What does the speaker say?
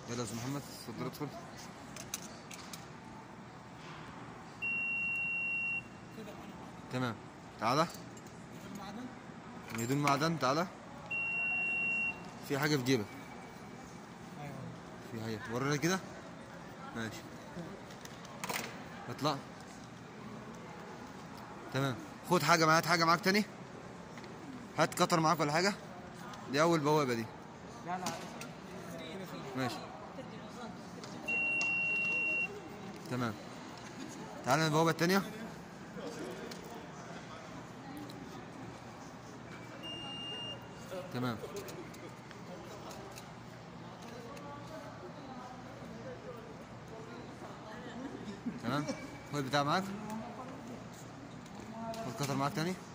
يلا يا استاذ محمد اتفضل ادخل تمام تعالى بدون معدن تعالى في حاجة في جيبك في حاجة ورينا كده ماشي اطلع تمام خد حاجة معاك هات حاجة معاك تاني هات قطر معاك ولا حاجة دي أول بوابة دي لا لا ماشي تمام تعالى البوابة التانية تمام تمام خد البتاع معاك خد قطر معاك تاني